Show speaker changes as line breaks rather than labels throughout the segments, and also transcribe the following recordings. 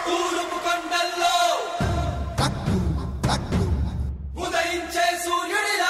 తూర్పు కొండల్లో ఉదయించే సూర్యుడిలా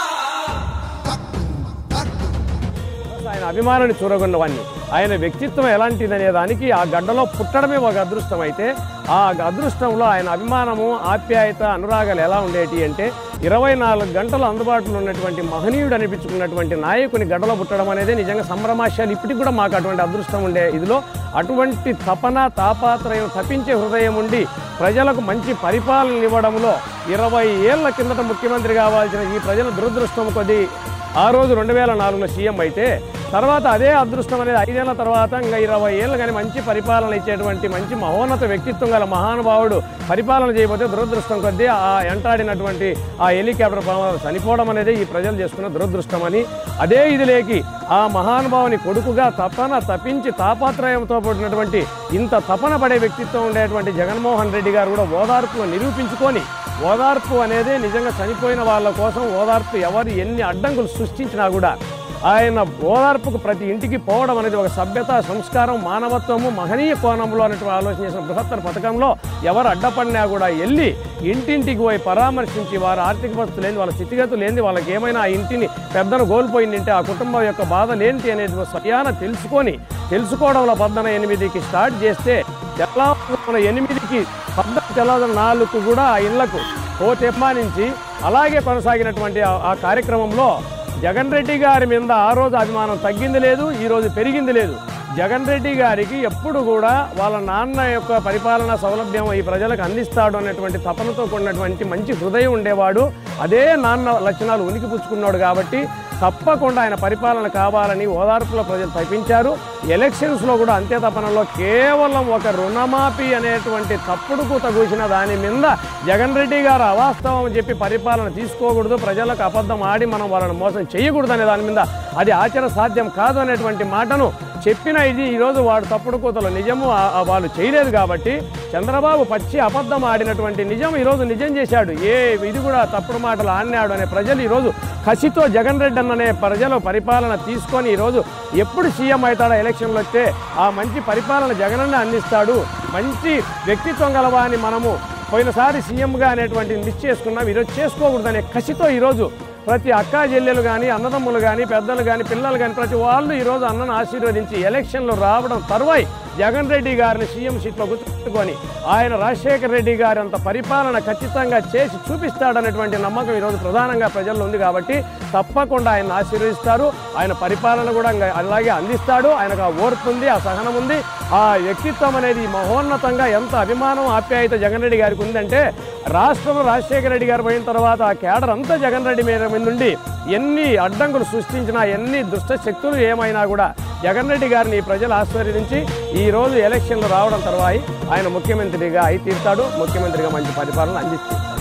ఆయన అభిమానాన్ని చూరగొన్నవాన్ని ఆయన వ్యక్తిత్వం ఎలాంటిదనే దానికి ఆ గడ్డలో పుట్టడమే ఒక అదృష్టం అయితే ఆ అదృష్టంలో ఆయన అభిమానము ఆప్యాయత అనురాగాలు ఎలా ఉండేటి అంటే ఇరవై నాలుగు గంటలు అందుబాటులో ఉన్నటువంటి మహనీయుడు అనిపించుకున్నటువంటి నాయకుని గడ్డలో పుట్టడం అనేది నిజంగా సంభ్రమాశాలు ఇప్పటికి కూడా మాకు అటువంటి అదృష్టం ఉండే ఇదిలో అటువంటి తపన తాపాత్రయం తప్పించే హృదయం ఉండి ప్రజలకు మంచి పరిపాలన ఇవ్వడంలో ఇరవై ఏళ్ల కిందట ముఖ్యమంత్రి కావాల్సిన ఈ ప్రజల దురదృష్టం కొద్ది ఆ రోజు రెండు వేల నాలుగులో సీఎం అయితే తర్వాత అదే అదృష్టం అనేది ఐదేళ్ల తర్వాత ఇంకా ఇరవై ఏళ్ళు కానీ మంచి పరిపాలన ఇచ్చేటువంటి మంచి మహోన్నత వ్యక్తిత్వం గల మహానుభావుడు పరిపాలన చేయబోతే దురదృష్టం కొద్దీ ఆ ఎంటాడినటువంటి ఆ హెలికాప్టర్ ప్రమాదం చనిపోవడం అనేది ఈ ప్రజలు చేసుకున్న దురదృష్టం అని అదే ఇదిలేకి ఆ మహానుభావుని కొడుకుగా తపన తప్పించి తాపాత్రయంతో పడినటువంటి ఇంత తపన పడే వ్యక్తిత్వం ఉండేటువంటి జగన్మోహన్ రెడ్డి గారు కూడా ఓదార్పును నిరూపించుకొని ఓదార్పు అనేది నిజంగా చనిపోయిన వాళ్ళ కోసం ఓదార్పు ఎవరు ఎన్ని అడ్డంకులు సృష్టించినా కూడా ఆయన ఓదార్పుకు ప్రతి ఇంటికి పోవడం అనేది ఒక సభ్యత సంస్కారం మానవత్వము మహనీయ కోణంలో అనేటువంటి ఆలోచన చేసిన బృహత్తర పథకంలో ఎవరు అడ్డపడినా కూడా వెళ్ళి ఇంటింటికి పోయి పరామర్శించి వారి ఆర్థిక పరిస్థితి లేని వాళ్ళ స్థితిగతులు లేని వాళ్ళకి ఏమైనా ఆ ఇంటిని పెద్దను కోల్పోయిందంటే ఆ కుటుంబం యొక్క బాధ లేంటి అనేది స్వయాన తెలుసుకొని తెలుసుకోవడంలో పద్దన ఎనిమిదికి స్టార్ట్ చేస్తే తెల్లవారుజామున ఎనిమిదికి పద్ద తెల్లవారు నాలుగు కూడా ఆ ఇళ్లకు ఓ తెప్పానించి అలాగే కొనసాగినటువంటి ఆ- ఆ కార్యక్రమంలో జగన్ రెడ్డి గారి మీద ఆ రోజు అభిమానం తగ్గింది లేదు ఈ రోజు పెరిగింది లేదు జగన్ రెడ్డి గారికి ఎప్పుడు కూడా వాళ్ళ నాన్న యొక్క పరిపాలన సౌలభ్యం ఈ ప్రజలకు అందిస్తాడు అనేటువంటి తపనతో కూడినటువంటి మంచి హృదయం ఉండేవాడు అదే నాన్న లక్షణాలు ఉనికి పుచ్చుకున్నాడు కాబట్టి తప్పకుండా ఆయన పరిపాలన కావాలని ఓదార్పులో ప్రజలు తప్పించారు ఎలక్షన్స్లో కూడా అంతే తపనలో కేవలం ఒక రుణమాఫీ అనేటువంటి తప్పుడు కూత కూసిన దాని మీద జగన్ రెడ్డి గారు అవాస్తవం అని చెప్పి పరిపాలన తీసుకోకూడదు ప్రజలకు అబద్ధం ఆడి మనం వాళ్ళని మోసం చేయకూడదు అనే దాని మీద అది ఆచరణ సాధ్యం కాదు అనేటువంటి మాటను చెప్పిన ఇది ఈరోజు వాడు తప్పుడు కూతలు నిజము ఆ- ఆ వాళ్ళు చేయలేదు కాబట్టి చంద్రబాబు పచ్చి అబద్ధం ఆడినటువంటి నిజం ఈరోజు నిజం చేశాడు ఏ ఇది కూడా తప్పుడు మాటలు ఆడినాడు అనే ప్రజలు ఈరోజు కసితో జగన్ రెడ్డి అన్ననే ప్రజలు పరిపాలన తీసుకొని ఈరోజు ఎప్పుడు సీఎం అవుతాడో ఎలక్షన్లు వస్తే ఆ మంచి పరిపాలన జగనన్న అందిస్తాడు మంచి వ్యక్తిత్వం గలవా అని మనము పోయినసారి సీఎంగా అనేటువంటి మిస్ చేసుకున్నాం ఈరోజు చేసుకోకూడదనే కసితో ఈరోజు ప్రతి అక్కా చెల్లెలు కానీ అన్నదమ్ములు కానీ పెద్దలు కానీ పిల్లలు కానీ ప్రతి వాళ్ళు ఈరోజు అన్నను ఆశీర్వదించి ఎలక్షన్లో రావడం తరువాయి జగన్ రెడ్డి గారిని సీఎం సీట్లో గుర్తుపెట్టుకొని ఆయన రాజశేఖర రెడ్డి గారి అంత పరిపాలన ఖచ్చితంగా చేసి చూపిస్తాడనేటువంటి నమ్మకం ఈరోజు ప్రధానంగా ప్రజల్లో ఉంది కాబట్టి తప్పకుండా ఆయన ఆశీర్వదిస్తారు ఆయన పరిపాలన కూడా ఇంకా అలాగే అందిస్తాడు ఆయనకు ఆ ఓర్పు ఉంది ఆ సహనం ఉంది ఆ వ్యక్తిత్వం అనేది మహోన్నతంగా ఎంత అభిమానం ఆప్యాయత జగన్ రెడ్డి గారికి ఉందంటే రాష్ట్రంలో రాజశేఖర రెడ్డి గారు పోయిన తర్వాత ఆ కేడర్ అంతా జగన్ రెడ్డి మీద మీద నుండి ఎన్ని అడ్డంకులు సృష్టించినా ఎన్ని దుష్ట శక్తులు ఏమైనా కూడా జగన్ రెడ్డి గారిని ఈ ప్రజలు ఆశీర్వదించి ఈ రోజు ఎలక్షన్లు రావడం తర్వాత ఆయన ముఖ్యమంత్రిగా అయి తీరుతాడు ముఖ్యమంత్రిగా మంచి పరిపాలన అందిస్తాడు